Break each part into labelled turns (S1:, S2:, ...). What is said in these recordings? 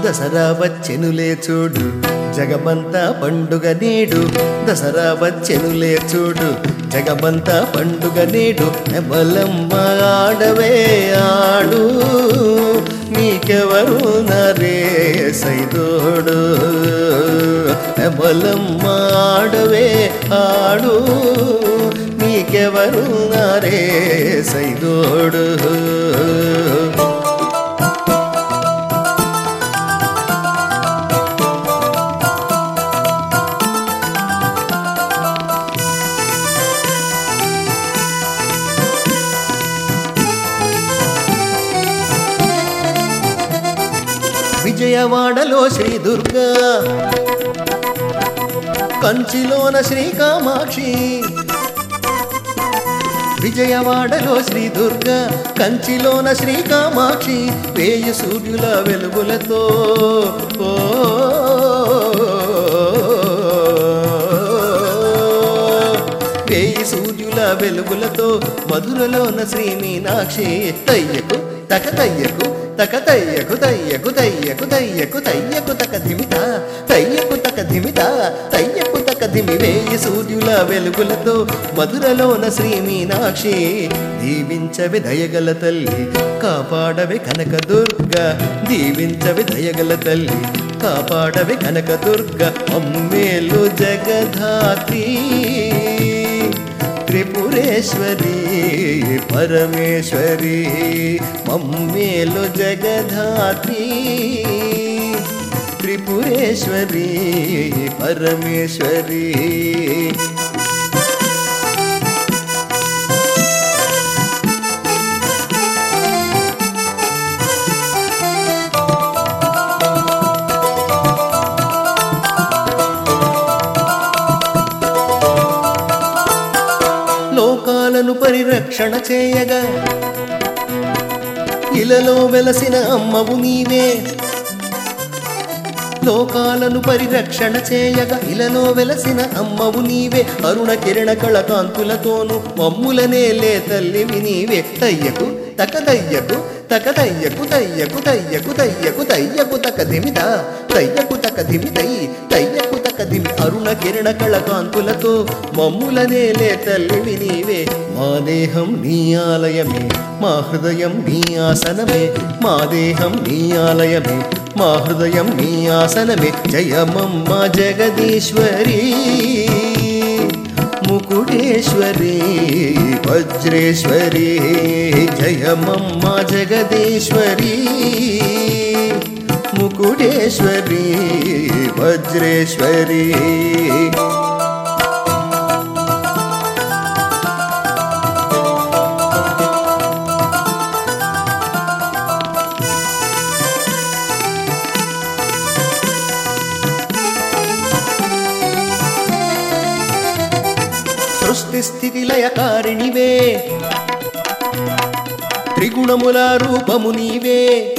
S1: దసరా వచ్చెనులే చూడు జగమంతా పండుగ నేడు దసరా వచ్చెనులే చూడు జగమంతా పండుగ నేడు నెమలమ్మ ఆడవే ఆడు నీకెవరు నరే సైదోడు నెమలమ్మ ఆడవే ఆడు నీకెవరు నరే సైదోడు విజయవాడలో శ్రీ దుర్గా కంచిలోన శ్రీ కామాక్షి విజయవాడలో శ్రీ దుర్గా కంచిలోన శ్రీ కామాక్షి వేయి సూర్యుల వెలుగులతో ఓ వేయి సూర్యుల వెలుగులతో మధురలోన శ్రీ మీనాక్షి తయ్యకు తక తయ్యకు తక తయ్యకు తయ్యకు తయ్యకు తయ్యకు తయ్యకు తక ధిమిత తయ్యకు తక ధిమిత తయ్యకు తక ధిమి వేయి సూర్యుల వెలుగులతో మధురలోన శ్రీ మీనాక్షి దీవించవి దయగల తల్లి కాపాడవి కనక దుర్గ దీవించవి దయగల తల్లి కాపాడవి కనక దుర్గ అమ్మేలు జగధాత్రి త్రిపురేశ్వరి పరమేశ్వరి మమ్మేలు జగధాత్రి త్రిపురేశ్వరి పరమేశ్వరి లోకాలను పరిరక్షణ చేయగా ఇలలో వెలసిన అమ్మవు నీవే లోకాలను పరిరక్షణ చేయగా ఇలలో వెలసిన అమ్మవు నీవే అరుణ కిరణ కళకాంతులతోను మమ్ములనేలే తల్లివి నీవే తయ్యకు తక తయ్యకు తక తయ్యకు తయ్యకు తయ్యకు తయ్యకు తయ్యకు తక ధిమిద తయ్యకు తక ధిమిదై తయ్యకు తక ధిమి అరుణ కిరణ కళకాంతులతో మమ్ములనేలే తల్లివి నీవే మా దేహం నీ ఆలయమే మా హృదయం నీ ఆసనమే మా దేహం నీ ఆలయమే మా హృదయం నీ ఆసనమే జయమమ్మ జగదీశ్వరి ముకుటేశ్వరి వజ్రేశ్వరి జయమమ్మ జగదీశ్వరి ముకుటేశ్వరి వజ్రేశ్వరి సృష్టి స్థితి లయకారిణివే త్రిగుణముల రూపము నీవే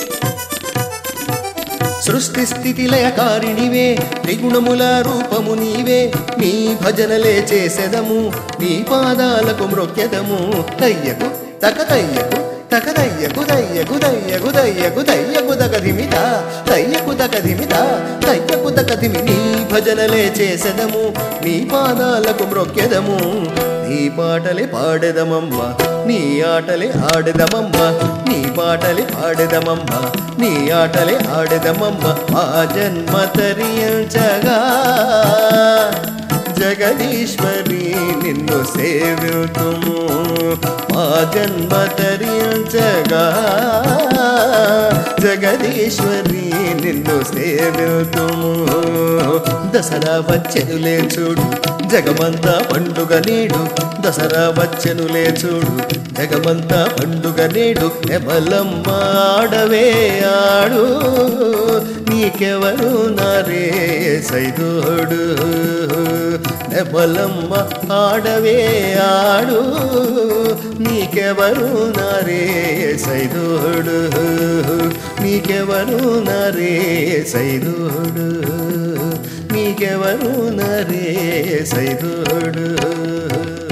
S1: సృష్టి స్థితి లయకారిణివే త్రిగుణముల రూపము నీవే నీ భజనలే చేసెదము నీ పాదాలకు మ్రొక్కెదము తయ్యకు తక తయ్యకు తక తయ్యకు తయ్యకు తయ్యకు తయ్యకు తయ్యకు తక ధిమిత తయ్యకు తక ధిమిత తయ్యకు తక ధిమి నీ భజనలే చేసెదము నీ పాదాలకు మ్రొక్కెదము నీ పాటలే పాడెదమమ్మ నీ ఆటలే ఆడెదమమ్మ నీ పాటలే పాడెదమమ్మ నీ ఆటలే ఆడెదమమ్మ మా జన్మ తరించగా జగదీశ్వరి నిన్ను సేవితుము మా జన్మ తరించగా జగదీశ్వరి నిన్ను సేవితుము దసరా వచ్చెనులే చూడు జగమంతా పండుగ నేడు దసరా వచ్చెనులే చూడు జగమంతా పండుగ నేడు నెమలమ్మ ఆడవే ఆడు నీకెవరు నరే సైదోడు నెమలమ్మ ఆడవే ఆడు నీకెవరు నరే సైదోడు నీకెవరు నరే సైదోడు నీకెవరు నరే సైదోడు